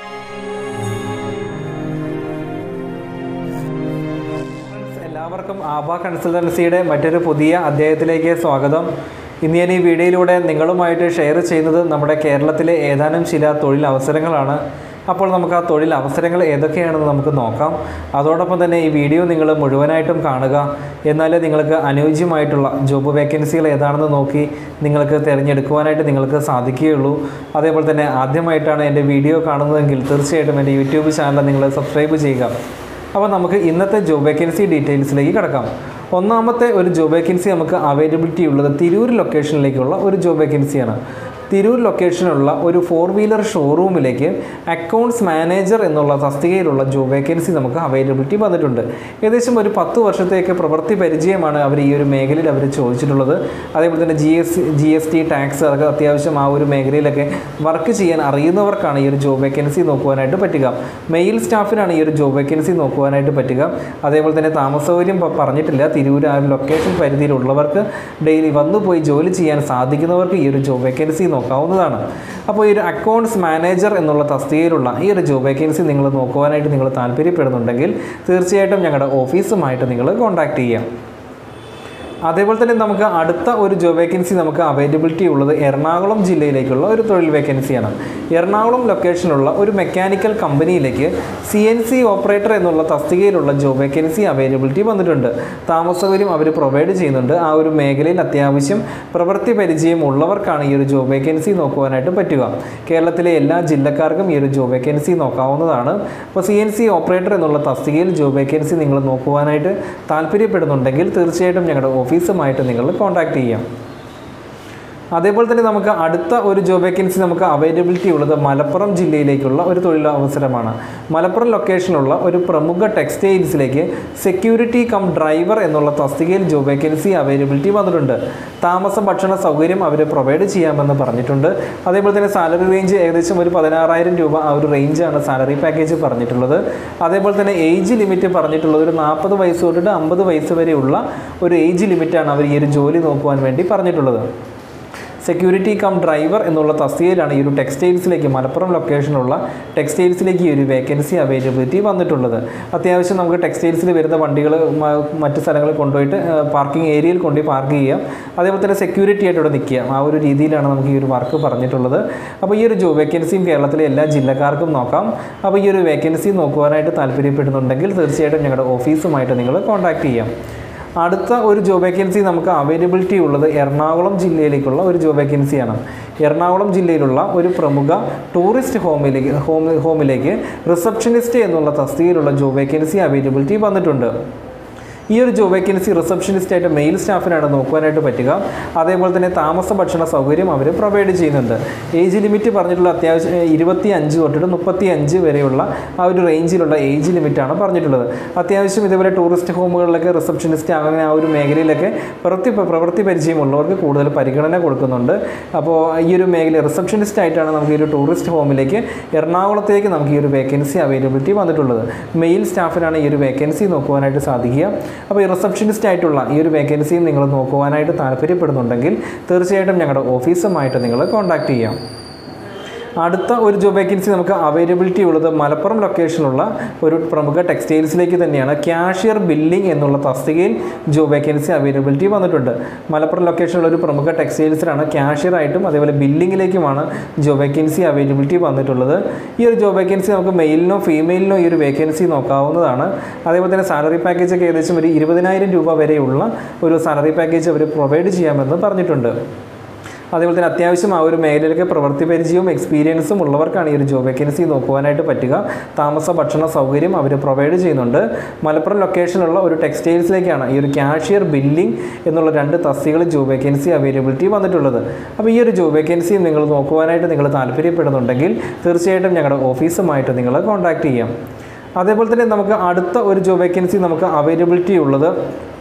എല്ലാവർക്കും ആബ കൺസൾട്ടൻസിയുടെ മറ്റൊരു പുതിയ അധ്യായത്തിലേക്ക് സ്വാഗതം ഇന്ന് ഞാൻ ഈ വീഡിയോയിലൂടെ നിങ്ങളുമായിട്ട് ഷെയർ ചെയ്യുന്നത് നമ്മുടെ കേരളത്തിലെ ഏതാനും ചില തൊഴിൽ അവസരങ്ങളാണ് അപ്പോൾ നമുക്ക് ആ തൊഴിൽ അവസരങ്ങൾ ഏതൊക്കെയാണെന്ന് നമുക്ക് നോക്കാം അതോടൊപ്പം തന്നെ ഈ വീഡിയോ നിങ്ങൾ മുഴുവനായിട്ടും കാണുക എന്നാലേ നിങ്ങൾക്ക് അനുയോജ്യമായിട്ടുള്ള ജോബ് വേക്കൻസികൾ ഏതാണെന്ന് നോക്കി നിങ്ങൾക്ക് തിരഞ്ഞെടുക്കുവാനായിട്ട് നിങ്ങൾക്ക് സാധിക്കുകയുള്ളൂ അതേപോലെ തന്നെ ആദ്യമായിട്ടാണ് എൻ്റെ വീഡിയോ കാണുന്നതെങ്കിൽ തീർച്ചയായിട്ടും എൻ്റെ യൂട്യൂബ് ചാനൽ നിങ്ങൾ സബ്സ്ക്രൈബ് ചെയ്യുക അപ്പോൾ നമുക്ക് ഇന്നത്തെ ജോബ് വേക്കൻസി ഡീറ്റെയിൽസിലേക്ക് കിടക്കാം ഒന്നാമത്തെ ഒരു ജോബ് വേക്കൻസി നമുക്ക് അവൈലബിലിറ്റി ഉള്ളത് തിരൂർ ലൊക്കേഷനിലേക്കുള്ള ഒരു ജോബ് വേക്കൻസിയാണ് തിരൂർ ലൊക്കേഷനുള്ള ഒരു ഫോർ വീലർ ഷോറൂമിലേക്ക് അക്കൗണ്ട്സ് മാനേജർ എന്നുള്ള തസ്തികയിലുള്ള ജോബ് വേക്കൻസി നമുക്ക് അവൈലബിലിറ്റി വന്നിട്ടുണ്ട് ഏകദേശം ഒരു പത്ത് വർഷത്തേക്ക് പ്രവൃത്തി പരിചയമാണ് അവർ ഈ ഒരു മേഖലയിൽ അവർ ചോദിച്ചിട്ടുള്ളത് അതേപോലെ തന്നെ G S G S T tax അതൊക്കെ അത്യാവശ്യം ആ ഒരു മേഖലയിലൊക്കെ വർക്ക് ചെയ്യാൻ അറിയുന്നവർക്കാണ് ഈ ഒരു ജോബ് വേക്കൻസി നോക്കുവാനായിട്ട് പറ്റുക മെയിൽ സ്റ്റാഫിനാണ് ഈ ഒരു ജോബ് വേക്കൻസി നോക്കുവാനായിട്ട് പറ്റുക അതേപോലെ തന്നെ താമസ സൗകര്യം പ- പറഞ്ഞിട്ടില്ല തിരൂർ ആ ഒരു ലൊക്കേഷൻ പരിധിയിലുള്ളവർക്ക് ഡെയിലി വന്നു പോയി ജോലി ചെയ്യാൻ സാധിക്കുന്നവർക്ക് ഈ ഒരു ജോബ് വേക്കൻസി നോക്കാവുന്നതാണ് അപ്പോൾ ഈ ഒരു അക്കൗണ്ട്സ് മാനേജർ എന്നുള്ള തസ്തികയിലുള്ള ഈ ഒരു ജോബ് വേക്കൻസി നിങ്ങൾ നോക്കുവാനായിട്ട് നിങ്ങൾ താല്പര്യപ്പെടുന്നുണ്ടെങ്കിൽ തീർച്ചയായിട്ടും ഞങ്ങളുടെ ഓഫീസുമായിട്ട് നിങ്ങൾ കോൺടാക്റ്റ് ചെയ്യാം അതേപോലെ തന്നെ നമുക്ക് അടുത്ത ഒരു ജോബ് വേക്കൻസി നമുക്ക് അവൈലബിലിറ്റി ഉള്ളത് എറണാകുളം ജില്ലയിലേക്കുള്ള ഒരു തൊഴിൽ വേക്കൻസിയാണ് എറണാകുളം ലൊക്കേഷനുള്ള ഒരു മെക്കാനിക്കൽ കമ്പനിയിലേക്ക് സി എൻ സി ഓപ്പറേറ്റർ എന്നുള്ള തസ്തികയിലുള്ള ജോബ് വേക്കൻസി അവൈലബിലിറ്റി വന്നിട്ടുണ്ട് താമസ സൗകര്യം അവർ പ്രൊവൈഡ് ചെയ്യുന്നുണ്ട് ആ ഒരു മേഖലയിൽ അത്യാവശ്യം പ്രവൃത്തി പരിചയം ഉള്ളവർക്കാണ് ഈ ഒരു ജോബ് വേക്കൻസി നോക്കുവാനായിട്ട് പറ്റുക കേരളത്തിലെ എല്ലാ ജില്ലക്കാർക്കും ഈ ഒരു ജോബ് വേക്കൻസി നോക്കാവുന്നതാണ് അപ്പോൾ സി എൻ സി ഓപ്പറേറ്റർ എന്നുള്ള തസ്തികയിൽ ജോബ് വേക്കൻസി നിങ്ങൾ നോക്കുവാനായിട്ട് താല്പര്യപ്പെടുന്നുണ്ടെങ്കിൽ തീർച്ചയായിട്ടും ഞങ്ങളുടെ ഓഫീസുമായിട്ട് നിങ്ങൾ കോൺടാക്റ്റ് ചെയ്യാം അതേപോലെ തന്നെ നമുക്ക് അടുത്ത ഒരു ജോബ് വേക്കൻസി നമുക്ക് അവൈലബിലിറ്റി ഉള്ളത് മലപ്പുറം ജില്ലയിലേക്കുള്ള ഒരു തൊഴിൽ അവസരമാണ് മലപ്പുറം ലൊക്കേഷനുള്ള ഒരു പ്രമുഖ ടെക്സ്റ്റൈൽസിലേക്ക് സെക്യൂരിറ്റി കം ഡ്രൈവർ എന്നുള്ള തസ്തികയിൽ ജോബ് വേക്കൻസി അവൈലബിലിറ്റി വന്നിട്ടുണ്ട് താമസ ഭക്ഷണ സൗകര്യം അവർ പ്രൊവൈഡ് ചെയ്യാമെന്ന് പറഞ്ഞിട്ടുണ്ട് അതേപോലെ തന്നെ സാലറി റേഞ്ച് ഏകദേശം ഒരു പതിനാറായിരം രൂപ ആ ഒരു റേഞ്ചാണ് സാലറി പാക്കേജ് പറഞ്ഞിട്ടുള്ളത് അതേപോലെ തന്നെ ഏജ് ലിമിറ്റ് പറഞ്ഞിട്ടുള്ളത് ഒരു നാൽപ്പത് വയസ്സ് തൊട്ടിട്ട് അമ്പത് വയസ്സ് വരെയുള്ള ഒരു ഏജ് ലിമിറ്റാണ് അവർ ഈ ഒരു ജോലി നോക്കുവാൻ വേണ്ടി പറഞ്ഞിട്ടുള്ളത് സെക്യൂരിറ്റി കം ഡ്രൈവർ എന്നുള്ള തസ്തികയിലാണ് ഈ ഒരു ടെക്സ്റ്റൈൽസിലേക്ക് മലപ്പുറം ലൊക്കേഷനുള്ള ടെക്സ്റ്റൈൽസിലേക്ക് ഈ ഒരു വേക്കൻസി അവൈലബിലിറ്റി വന്നിട്ടുള്ളത് അത്യാവശ്യം നമുക്ക് ടെക്സ്റ്റൈൽസിൽ വരുന്ന വണ്ടികൾ മറ്റ് സ്ഥലങ്ങളിൽ കൊണ്ടുപോയിട്ട് പാർക്കിംഗ് ഏരിയയിൽ കൊണ്ടുപോയി പാർക്ക് ചെയ്യാം അതേപോലെ തന്നെ സെക്യൂരിറ്റി ആയിട്ട് ഇവിടെ നിൽക്കുക ആ ഒരു രീതിയിലാണ് നമുക്ക് ഈ ഒരു വർക്ക് പറഞ്ഞിട്ടുള്ളത് അപ്പോൾ ഈ ഒരു ജോബ് വേക്കൻസിയും കേരളത്തിലെ എല്ലാ ജില്ലക്കാർക്കും നോക്കാം അപ്പോൾ ഈ ഒരു വേക്കൻസി നോക്കുവാനായിട്ട് താല്പര്യപ്പെടുന്നുണ്ടെങ്കിൽ തീർച്ചയായിട്ടും ഞങ്ങളുടെ ഓഫീസുമായിട്ട് നിങ്ങൾ കോൺടാക്റ്റ് ചെയ്യാം അടുത്ത ഒരു ജോബ് വേക്കൻസി നമുക്ക് അവൈലബിലിറ്റി ഉള്ളത് എറണാകുളം ജില്ലയിലേക്കുള്ള ഒരു ജോബ് വേക്കൻസിയാണ് എറണാകുളം ജില്ലയിലുള്ള ഒരു പ്രമുഖ ടൂറിസ്റ്റ് ഹോമിലേക്ക് ഹോം ഹോമിലേക്ക് റിസപ്ഷനിസ്റ്റ് എന്നുള്ള തസ്തികയിലുള്ള ജോബ് വേക്കൻസി അവൈലബിലിറ്റി വന്നിട്ടുണ്ട് ഈ ഒരു ജോബ് വേക്കൻസി റിസപ്ഷനിസ്റ്റ് ആയിട്ട് മെയിൽ സ്റ്റാഫിനാണ് നോക്കുവാനായിട്ട് പറ്റുക അതേപോലെ തന്നെ താമസ ഭക്ഷണ സൗകര്യം അവർ പ്രൊവൈഡ് ചെയ്യുന്നുണ്ട് ഏജ് ലിമിറ്റ് പറഞ്ഞിട്ടുള്ള അത്യാവശ്യം ഇരുപത്തി അഞ്ച് തൊട്ടിട്ട് മുപ്പത്തി അഞ്ച് വരെയുള്ള ആ ഒരു റേഞ്ചിലുള്ള ഏജ് ലിമിറ്റാണ് പറഞ്ഞിട്ടുള്ളത് അത്യാവശ്യം ഇതേപോലെ ടൂറിസ്റ്റ് ഹോമുകളിലൊക്കെ റിസപ്ഷനിസ്റ്റ് അങ്ങനെ ആ ഒരു മേഖലയിലൊക്കെ പ്രവൃത്തി പ്രവൃത്തി പരിചയമുള്ളവർക്ക് കൂടുതൽ പരിഗണന കൊടുക്കുന്നുണ്ട് അപ്പോൾ ഈ ഒരു മേഖല റിസപ്ഷനിസ്റ്റ് ആയിട്ടാണ് നമുക്ക് ഈ ഒരു ടൂറിസ്റ്റ് ഹോമിലേക്ക് എറണാകുളത്തേക്ക് നമുക്ക് ഈ ഒരു വേക്കൻസി അവൈലബിലിറ്റി വന്നിട്ടുള്ളത് മെയിൽ സ്റ്റാഫിനാണ് ഈ ഒരു വേക്കൻസി നോക്കുവാനായിട്ട് സാധിക്കുക അപ്പോൾ ഈ റിസപ്ഷനിസ്റ്റ് ആയിട്ടുള്ള ഈ ഒരു വേക്കൻസിയും നിങ്ങൾ നോക്കുവാനായിട്ട് താല്പര്യപ്പെടുന്നുണ്ടെങ്കിൽ തീർച്ചയായിട്ടും ഞങ്ങളുടെ ഓഫീസുമായിട്ട് നിങ്ങൾ കോൺടാക്റ്റ് ചെയ്യാം അടുത്ത ഒരു ജോബ് വേക്കൻസി നമുക്ക് അവൈലബിലിറ്റി ഉള്ളത് മലപ്പുറം ലൊക്കേഷനുള്ള ഒരു പ്രമുഖ ടെക്സ്റ്റൈൽസിലേക്ക് തന്നെയാണ് ക്യാഷ്യർ ബില്ലിംഗ് എന്നുള്ള തസ്തികയിൽ ജോബ് വേക്കൻസി അവൈലബിലിറ്റി വന്നിട്ടുണ്ട് മലപ്പുറം ലൊക്കേഷനുള്ള ഒരു പ്രമുഖ ടെക്സ്റ്റൈൽസിലാണ് ക്യാഷ്യറായിട്ടും അതേപോലെ ബില്ലിങ്ങിലേക്കുമാണ് ജോബ് വേക്കൻസി അവൈലബിലിറ്റി വന്നിട്ടുള്ളത് ഈ ഒരു ജോബ് വേക്കൻസി നമുക്ക് മെയിലിനോ ഫീമെയിലിനോ ഈ ഒരു വേക്കൻസി നോക്കാവുന്നതാണ് അതേപോലെ തന്നെ സാലറി പാക്കേജ് ഒക്കെ ഏകദേശം ഒരു ഇരുപതിനായിരം രൂപ വരെയുള്ള ഒരു സാലറി പാക്കേജ് അവർ പ്രൊവൈഡ് ചെയ്യാമെന്ന് പറഞ്ഞിട്ടുണ്ട് അതേപോലെ തന്നെ അത്യാവശ്യം ആ ഒരു മേഖലയിലൊക്കെ പ്രവൃത്തി പരിചയവും എക്സ്പീരിയൻസും ഉള്ളവർക്കാണ് ഈ ഒരു ജോബ് വേക്കൻസി നോക്കുവാനായിട്ട് പറ്റുക താമസ ഭക്ഷണ സൗകര്യം അവർ പ്രൊവൈഡ് ചെയ്യുന്നുണ്ട് മലപ്പുറം ലൊക്കേഷനുള്ള ഒരു ടെക്സ്റ്റൈൽസിലേക്കാണ് ഈ ഒരു ക്യാഷ്യർ ബില്ലിംഗ് എന്നുള്ള രണ്ട് തസ്തികൾ ജോബ് വേക്കൻസി അവൈലബിലിറ്റി വന്നിട്ടുള്ളത് അപ്പോൾ ഈ ഒരു ജോബ് വേക്കൻസി നിങ്ങൾ നോക്കുവാനായിട്ട് നിങ്ങൾ താല്പര്യപ്പെടുന്നുണ്ടെങ്കിൽ തീർച്ചയായിട്ടും ഞങ്ങളുടെ ഓഫീസുമായിട്ട് നിങ്ങൾ കോൺടാക്റ്റ് ചെയ്യാം അതേപോലെ തന്നെ നമുക്ക് അടുത്ത ഒരു ജോബ് വേക്കൻസി നമുക്ക് അവൈലബിലിറ്റി ഉള്ളത്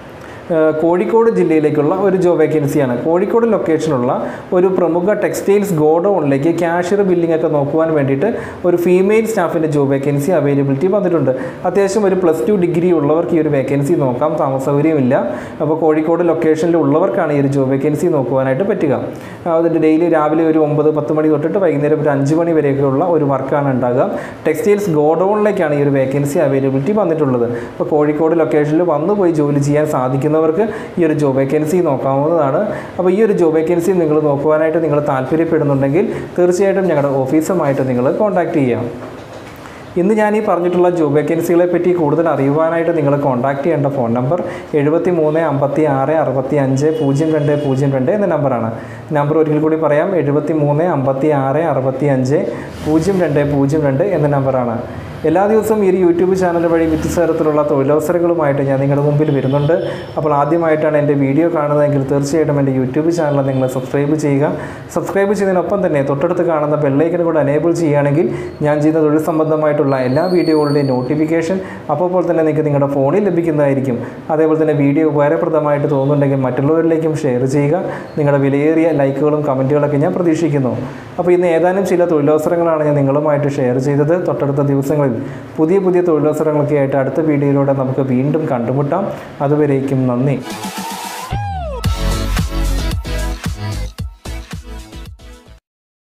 ഏഹ്, കോഴിക്കോട് ജില്ലയിലേക്കുള്ള ഒരു ജോബ് വേക്കൻസിയാണ് കോഴിക്കോട് ലൊക്കേഷനുള്ള ഒരു പ്രമുഖ ടെക്സ്റ്റൈൽസ് ഗോഡൗണിലേക്ക് ക്യാഷ്യർ ബില്ലിംഗ് ഒക്കെ നോക്കുവാൻ വേണ്ടിയിട്ട് ഒരു ഫീമെയിൽ സ്റ്റാഫിൻ്റെ ജോബ് വേക്കൻസി അവൈലബിലിറ്റി വന്നിട്ടുണ്ട് അത്യാവശ്യം ഒരു പ്ലസ് ടു ഡിഗ്രി ഉള്ളവർക്ക് ഈ ഒരു വേക്കൻസി നോക്കാം താമസ സൗകര്യമില്ല അപ്പോൾ കോഴിക്കോട് ലൊക്കേഷനിൽ ഉള്ളവർക്കാണ് ഈ ഒരു ജോബ് വേക്കൻസി നോക്കുവാനായിട്ട് പറ്റുക അതിൻ്റെ ഡെയിലി രാവിലെ ഒരു ഒമ്പത് പത്ത് മണി തൊട്ടിട്ട് വൈകുന്നേരം ഒരു അഞ്ച് മണി വരെയൊക്കെയുള്ള ഒരു വർക്കാണ് ഉണ്ടാകുക ടെക്സ്റ്റൈൽസ് ഗോഡൗണിലേക്കാണ് ഈ ഒരു വേക്കൻസി അവൈലബിലിറ്റി വന്നിട്ടുള്ളത് അപ്പോൾ കോഴിക്കോട് ലൊക്കേഷനിൽ വന്നു പോയി ജോലി ചെയ്യാൻ സാധിക്കുന്നവർക്ക് ഈ ഒരു ജോബ് വേക്കൻസി നോക്കാവുന്നതാണ് അപ്പോൾ ഈ ഒരു ജോബ് വേക്കൻസി നിങ്ങൾ നോക്കുവാനായിട്ട് നിങ്ങൾ താല്പര്യപ്പെടുന്നുണ്ടെങ്കിൽ തീർച്ചയായിട്ടും ഞങ്ങളുടെ ഓഫീസുമായിട്ട് നിങ്ങൾ കോൺടാക്റ്റ് ചെയ്യാം ഇന്ന് ഞാൻ ഈ പറഞ്ഞിട്ടുള്ള ജോബ് വേക്കൻസികളെ പറ്റി കൂടുതൽ അറിയുവാനായിട്ട് നിങ്ങൾ കോൺടാക്ട് ചെയ്യേണ്ട ഫോൺ നമ്പർ എഴുപത്തി മൂന്ന് അമ്പത്തി ആറ് അറുപത്തി അഞ്ച് പൂജ്യം രണ്ട് പൂജ്യം രണ്ട് എന്ന നമ്പറാണ് നമ്പർ ഒരിക്കൽ കൂടി പറയാം എഴുപത്തി മൂന്ന് അമ്പത്തി ആറ് അറുപത്തി അഞ്ച് പൂജ്യം രണ്ട് പൂജ്യം രണ്ട് എന്ന നമ്പറാണ് എല്ലാ ദിവസവും ഈ ഒരു യൂട്യൂബ് ചാനൽ വഴി വ്യത്യസ്ത തരത്തിലുള്ള തൊഴിലവസരങ്ങളുമായിട്ട് ഞാൻ നിങ്ങളുടെ മുമ്പിൽ വരുന്നുണ്ട് അപ്പോൾ ആദ്യമായിട്ടാണ് എൻ്റെ വീഡിയോ കാണുന്നതെങ്കിൽ തീർച്ചയായിട്ടും എൻ്റെ യൂട്യൂബ് ചാനൽ നിങ്ങൾ സബ്സ്ക്രൈബ് ചെയ്യുക സബ്സ്ക്രൈബ് ചെയ്യുന്നതിനൊപ്പം തന്നെ തൊട്ടടുത്ത് കാണുന്ന ബെല്ലൈക്കൻ കൂടെ എനേബിൾ ചെയ്യുകയാണെങ്കിൽ ഞാൻ ചെയ്യുന്ന തൊഴിൽ സംബന്ധമായിട്ടുള്ള എല്ലാ വീഡിയോകളുടെയും നോട്ടിഫിക്കേഷൻ അപ്പോൾ തന്നെ നിങ്ങൾക്ക് നിങ്ങളുടെ ഫോണിൽ ലഭിക്കുന്നതായിരിക്കും അതേപോലെ തന്നെ വീഡിയോ ഉപകാരപ്രദമായിട്ട് തോന്നുന്നുണ്ടെങ്കിൽ മറ്റുള്ളവരിലേക്കും ഷെയർ ചെയ്യുക നിങ്ങളുടെ വിലയേറിയ ലൈക്കുകളും കമൻറ്റുകളൊക്കെ ഞാൻ പ്രതീക്ഷിക്കുന്നു അപ്പോൾ ഇന്ന് ഏതാനും ചില തൊഴിലവസരങ്ങളാണ് ഞാൻ നിങ്ങളുമായിട്ട് ഷെയർ ചെയ്തത് തൊട്ടടുത്ത ദിവസങ്ങളിൽ പുതിയ പുതിയ തൊഴിലവസരങ്ങളൊക്കെ ആയിട്ട് അടുത്ത വീഡിയോയിലൂടെ നമുക്ക് വീണ്ടും കണ്ടുമുട്ടാം അതുവരേക്കും നന്ദി